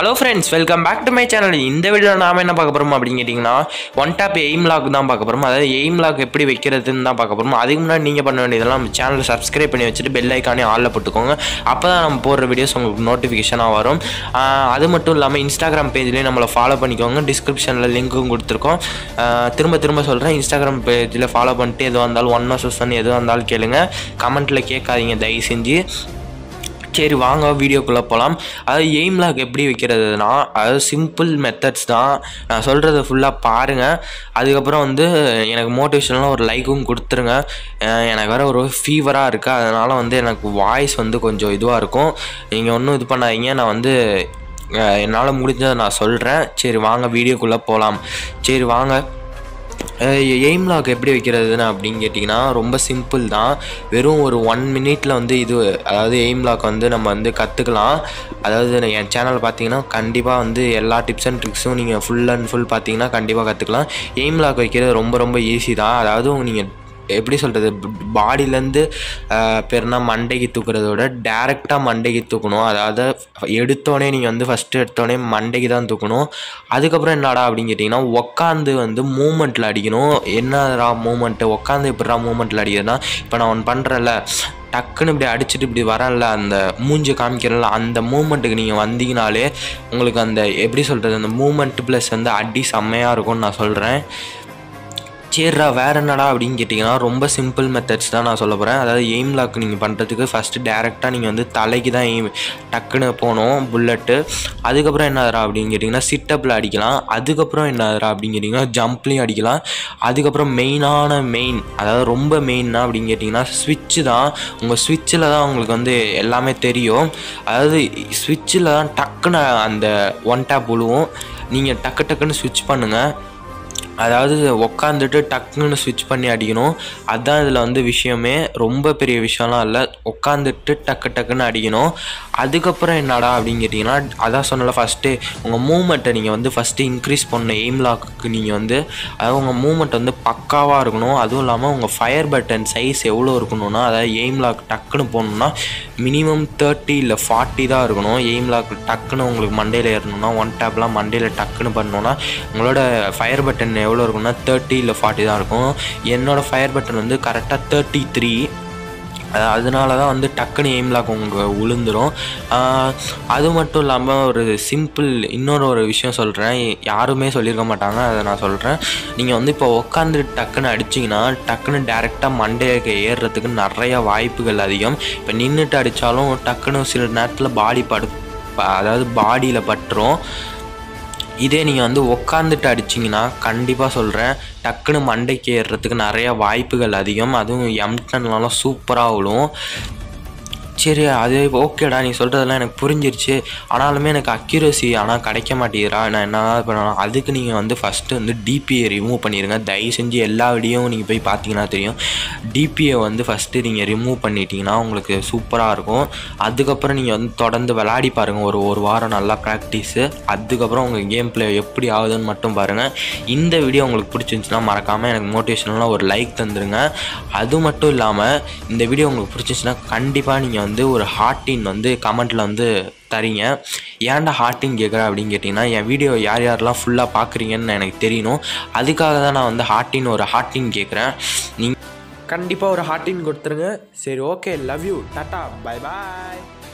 hello friends welcome back to my channel இந்த வீடியோவில் நாம என்ன பார்க்க போகிறோம் அப்படின்னு கேட்டிங்கன்னா ஒன் டாப் எய்ம் லாக் தான் பார்க்க போகிறோம் அதாவது எய்ம் லாக் எப்படி வைக்கிறதுன்னு தான் பார்க்க போகிறோம் அதுக்கு முன்னாடி நீங்கள் பண்ண வேண்டியதெல்லாம் நம்ம சேனலை சப்ஸ்கிரைப் பண்ணி வச்சுட்டு பெல் ஐக்கானே ஆளில் போட்டுக்கோங்க அப்போ தான் நம்ம போடுற வீடியோஸ் உங்களுக்கு நோட்டிஃபிகேஷனாக வரும் ஆஹ் அது மட்டும் இல்லாமல் இன்ஸ்டாகிராம் பேஜ்லேயும் நம்மளை ஃபாலோ பண்ணிக்கோங்க டிஸ்கிரிப்ஷனில் லிங்க்கும் கொடுத்துருக்கோம் ஆஹ் திரும்ப திரும்ப சொல்கிறேன் இன்ஸ்டாகிராம் பேஜில் ஃபாலோ பண்ணிட்டு எதுவாக இருந்தாலும் ஒன் வர்சஸ் ஒன் எதுவாக இருந்தாலும் கேளுங்க கமெண்ட்டில் கேட்காதீங்க தயவு செஞ்சு சரி வாங்க வீடியோக்குள்ளே போகலாம் அதாவது எய்ம் லாக் எப்படி வைக்கிறதுனா அதாவது சிம்பிள் மெத்தட்ஸ் தான் நான் சொல்கிறத ஃபுல்லாக பாருங்கள் அதுக்கப்புறம் வந்து எனக்கு மோட்டிவேஷனலாக ஒரு லைக்கும் கொடுத்துருங்க அஹ் எனக்கு வேறு ஒரு ஃபீவராக இருக்குது அதனால் வந்து எனக்கு வாய்ஸ் வந்து கொஞ்சம் இதுவாக இருக்கும் நீங்கள் ஒன்றும் இது பண்ணாதீங்க நான் வந்து என்னால் முடிஞ்சதை நான் சொல்கிறேன் சரி வாங்க வீடியோக்குள்ளே போகலாம் சரி வாங்க எய்ம் லாக் எப்படி வைக்கிறதுன்னு அப்படின்னு கேட்டிங்கன்னா ரொம்ப சிம்பிள் தான் வெறும் ஒரு ஒன் மினிட்ல வந்து இது அதாவது எய்ம் லாக் வந்து நம்ம வந்து கற்றுக்கலாம் அதாவது என் சேனல் பார்த்தீங்கன்னா கண்டிப்பாக வந்து எல்லா டிப்ஸ் அண்ட் ட்ரிக்ஸும் நீங்கள் ஃபுல் அண்ட் ஃபுல் பார்த்தீங்கன்னா கண்டிப்பாக கற்றுக்கலாம் எய்ம் லாக் வைக்கிறது ரொம்ப ரொம்ப ஈஸி தான் அதாவது நீங்கள் எப்படி சொல்கிறது பாடியிலேருந்து பெருனா மண்டைக்கு தூக்குறத விட டேரெக்டாக மண்டைக்கு தூக்கணும் அதாவது எடுத்தோடனே நீங்கள் வந்து ஃபஸ்ட்டு எடுத்தோடனே மண்டைக்கு தான் தூக்கணும் அதுக்கப்புறம் என்னடா அப்படின்னு கேட்டிங்கன்னா உக்காந்து வந்து மூமெண்ட்டில் அடிக்கணும் என்னடா மூமெண்ட்டு உக்காந்து எப்படிடா மூமெண்ட்டில் அடிக்கிறதுனா இப்போ நான் ஒன்று பண்ணுறேன்ல டக்குன்னு இப்படி அடிச்சுட்டு இப்படி வரேன்ல அந்த மூஞ்சி காமிக்கிறேன்ல அந்த மூமெண்ட்டுக்கு நீங்கள் வந்தீங்கனாலே உங்களுக்கு அந்த எப்படி சொல்கிறது அந்த மூமெண்ட் ப்ளஸ் வந்து அடி செம்மையாக இருக்கும்னு நான் சொல்கிறேன் சரிடா வேறு என்னடா அப்படின்னு கேட்டிங்கன்னா ரொம்ப சிம்பிள் மெத்தட்ஸ் தான் நான் சொல்ல போகிறேன் அதாவது எய்ம் லாக் நீங்கள் பண்ணுறதுக்கு ஃபஸ்ட்டு டேரெக்டாக நீங்கள் வந்து தலைக்கு தான் எய்ம் டக்குன்னு போகணும் புல்லட்டு அதுக்கப்புறம் என்னதுரா அப்படின்னு கேட்டிங்கன்னா சிட்டப்பில் அடிக்கலாம் அதுக்கப்புறம் என்னதுரா அப்படின்னு கேட்டிங்கன்னா ஜம்ப்லேயும் அடிக்கலாம் அதுக்கப்புறம் மெயினான மெயின் அதாவது ரொம்ப மெயின்னா அப்படின்னு கேட்டிங்கன்னா ஸ்விட்சு தான் உங்கள் ஸ்விட்சில் தான் உங்களுக்கு வந்து எல்லாமே தெரியும் அதாவது ஸ்விட்சில் தான் டக்குன்னு அந்த ஒன் டேப் விழுவும் நீங்கள் டக்கு டக்குன்னு ஸ்விட்ச் பண்ணுங்கள் அதாவது உக்காந்துட்டு டக்குன்னு ஸ்விட்ச் பண்ணி அடிக்கணும் அதுதான் இதில் வந்து விஷயமே ரொம்ப பெரிய விஷயம்லாம் இல்லை உட்காந்துட்டு டக்கு டக்குன்னு அடிக்கணும் அதுக்கப்புறம் என்னடா அப்படின்னு கேட்டிங்கன்னா அதான் சொன்னல ஃபஸ்ட்டு உங்கள் மூமெண்ட்டை நீங்கள் வந்து ஃபஸ்ட்டு இன்க்ரீஸ் பண்ண எய்ம் லாக்கு நீங்கள் வந்து அதாவது உங்கள் மூமெண்ட் வந்து பக்காவாக இருக்கணும் அதுவும் இல்லாமல் உங்கள் ஃபயர் பட்டன் சைஸ் எவ்வளோ இருக்கணும்னா அதாவது எய்ம் லாக் டக்குன்னு போகணுன்னா மினிமம் தேர்ட்டி இல்லை ஃபார்ட்டி தான் இருக்கணும் எய்ம் லாக் டக்குன்னு உங்களுக்கு மண்டையில் ஏறணும்னா ஒன் டேப்லாம் மண்டையில் டக்குன்னு பண்ணணுன்னா உங்களோட ஃபயர் பட்டன் எவ்வளோ இருக்கும்னா தேர்ட்டி இல்லை ஃபார்ட்டி தான் இருக்கும் என்னோடய ஃபயர் பட்டன் வந்து கரெக்டாக தேர்ட்டி த்ரீ அதனால தான் வந்து டக்குன்னு எய்ம் லாக் உங்கள் விழுந்துடும் அது மட்டும் இல்லாமல் ஒரு சிம்பிள் இன்னொரு ஒரு விஷயம் சொல்கிறேன் யாருமே சொல்லியிருக்க மாட்டாங்க அதை நான் சொல்கிறேன் நீங்கள் வந்து இப்போ உட்காந்து டக்குன்னு அடிச்சிங்கன்னா டக்குன்னு டேரெக்டாக மண்டைக்கு ஏறுறதுக்கு நிறைய வாய்ப்புகள் அதிகம் இப்போ நின்றுட்டு அடித்தாலும் டக்குன்னு சில நேரத்தில் பாடி படு அதாவது பாடியில் பட்டுரும் இதே நீங்கள் வந்து உக்காந்துட்டு அடிச்சிங்கன்னா கண்டிப்பாக சொல்கிறேன் டக்குன்னு மண்டைக்கு ஏறுறதுக்கு நிறையா வாய்ப்புகள் அதிகம் அதுவும் எம்டன்லாம் சூப்பராக விழும் சரி அது ஓகேடா நீ சொல்கிறதெல்லாம் எனக்கு புரிஞ்சிருச்சு ஆனாலுமே எனக்கு அக்யூரசி ஆனால் கிடைக்க மாட்டேங்கிறா நான் என்ன பண்ணலாம் அதுக்கு நீங்கள் வந்து ஃபஸ்ட்டு வந்து டிபியை ரிமூவ் பண்ணிடுங்க தயவு செஞ்சு எல்லா வீடியோவும் நீங்கள் போய் பார்த்தீங்கன்னா தெரியும் டிபியை வந்து ஃபஸ்ட்டு நீங்கள் ரிமூவ் பண்ணிட்டீங்கன்னா உங்களுக்கு சூப்பராக இருக்கும் அதுக்கப்புறம் நீங்கள் வந்து தொடர்ந்து விளையாடி பாருங்கள் ஒரு ஒரு வாரம் நல்லா ப்ராக்டிஸு அதுக்கப்புறம் உங்கள் கேம் ப்ளே எப்படி ஆகுதுன்னு மட்டும் பாருங்கள் இந்த வீடியோ உங்களுக்கு பிடிச்சிருந்துச்சுன்னா மறக்காமல் எனக்கு மோட்டிவேஷனலாக ஒரு லைக் தந்துடுங்க அது மட்டும் இல்லாமல் இந்த வீடியோ உங்களுக்கு பிடிச்சிருந்துச்சுன்னா கண்டிப்பாக நீங்கள் வந்து ஒரு ஹார்ட்டின் வந்து கமெண்ட்டில் வந்து தரீங்க ஏன்டா ஹார்ட்டின் கேட்குறேன் அப்படின்னு கேட்டிங்கன்னா என் வீடியோ யார் யாரெல்லாம் ஃபுல்லாக பார்க்குறீங்கன்னு எனக்கு தெரியணும் அதுக்காக தான் நான் வந்து ஹார்ட்டின் ஒரு ஹார்ட்டின் கேட்குறேன் நீங்கள் கண்டிப்பாக ஒரு ஹார்ட்டின் கொடுத்துருங்க சரி okay love you tata bye bye